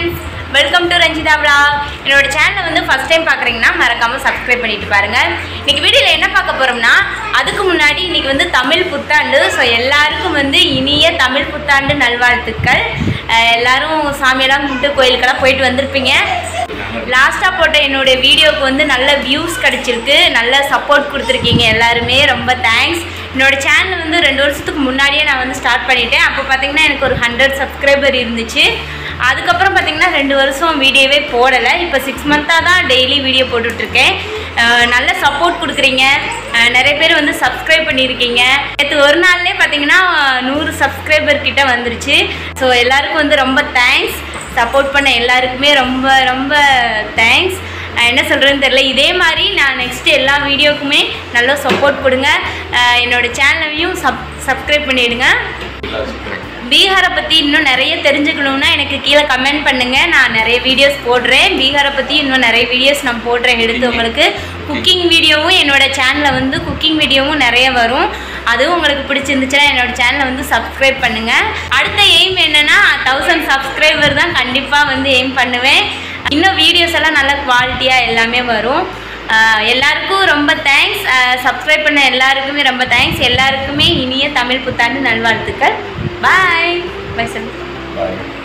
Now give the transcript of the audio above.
Friends welcome to Ranjitha vlog என்னோட சேனலை வந்து ஃபஸ்ட் டைம் பார்க்குறீங்கன்னா மறக்காமல் சப்ஸ்கிரைப் பண்ணிட்டு பாருங்க இன்னைக்கு வீடியோவில் என்ன பார்க்க போகிறோம்னா அதுக்கு முன்னாடி இன்னைக்கு வந்து தமிழ் புத்தாண்டு ஸோ எல்லாருக்கும் வந்து இனிய தமிழ் புத்தாண்டு நல்வாழ்த்துக்கள் அஹ் எல்லாரும் சாமியெல்லாம் கும்பிட்டு கோயிலுக்கெல்லாம் போயிட்டு வந்திருப்பீங்க லாஸ்ட்டாக போட்ட என்னுடைய வீடியோவுக்கு வந்து நல்ல வியூஸ் கிடச்சிருக்கு நல்ல சப்போர்ட் கொடுத்துருக்கீங்க எல்லாருமே ரொம்ப தேங்க்ஸ் என்னோட சேனல் வந்து ரெண்டு வருஷத்துக்கு முன்னாடியே நான் வந்து ஸ்டார்ட் பண்ணிட்டேன் அப்போ பார்த்தீங்கன்னா எனக்கு ஒரு ஹண்ட்ரட் சப்ஸ்கிரைபர் இருந்துச்சு அதுக்கப்புறம் பார்த்தீங்கன்னா ரெண்டு வருஷம் வீடியோவே போடலை இப்போ சிக்ஸ் மந்த்தாக தான் டெய்லி வீடியோ போட்டுட்ருக்கேன் அஹ் நல்ல சப்போர்ட் கொடுக்குறீங்க அஹ் நிறைய பேர் வந்து சப்ஸ்கிரைப் பண்ணியிருக்கீங்க நேற்று ஒரு நாள்லேயே பார்த்தீங்கன்னா நூறு சப்ஸ்கிரைபர் கிட்ட வந்துருச்சு ஸோ எல்லாருக்கும் வந்து ரொம்ப தேங்க்ஸ் சப்போர்ட் பண்ண எல்லாருக்குமே ரொம்ப ரொம்ப தேங்க்ஸ் என்ன சொல்கிறேன்னு தெரில இதே மாதிரி நான் நெக்ஸ்ட் எல்லா வீடியோக்குமே நல்ல சப்போர்ட் கொடுங்க அஹ் என்னோட சேனலையும் சப் சப்ஸ்கிரைப் பண்ணிவிடுங்க பீகாரை பற்றி இன்னும் நிறைய தெரிஞ்சுக்கணுன்னா எனக்கு கீழே கமெண்ட் பண்ணுங்கள் நான் நிறைய வீடியோஸ் போடுறேன் பீகாரை பற்றி இன்னும் நிறைய வீடியோஸ் நான் போடுறேன் எடுத்து உங்களுக்கு குக்கிங் வீடியோவும் என்னோட சேனலில் வந்து குக்கிங் வீடியோவும் நிறைய வரும் அதுவும் உங்களுக்கு பிடிச்சிருந்துச்சுன்னா என்னோட சேனலை வந்து சப்ஸ்கிரைப் பண்ணுங்கள் அடுத்த எய்ம் என்னென்னா தௌசண்ட் சப்ஸ்கிரைபர் தான் கண்டிப்பாக வந்து எய்ம் பண்ணுவேன் இன்னும் வீடியோஸ் எல்லாம் நல்ல குவாலிட்டியாக எல்லாமே வரும் ஆஹ் எல்லாருக்கும் ரொம்ப தேங்க்ஸ் சப்ஸ்கிரைப் பண்ண எல்லாருக்குமே ரொம்ப தேங்க்ஸ் எல்லாருக்குமே இனிய தமிழ் புத்தாண்டு நல்வாழ்த்துக்கள் பாய் பை சார் Bye.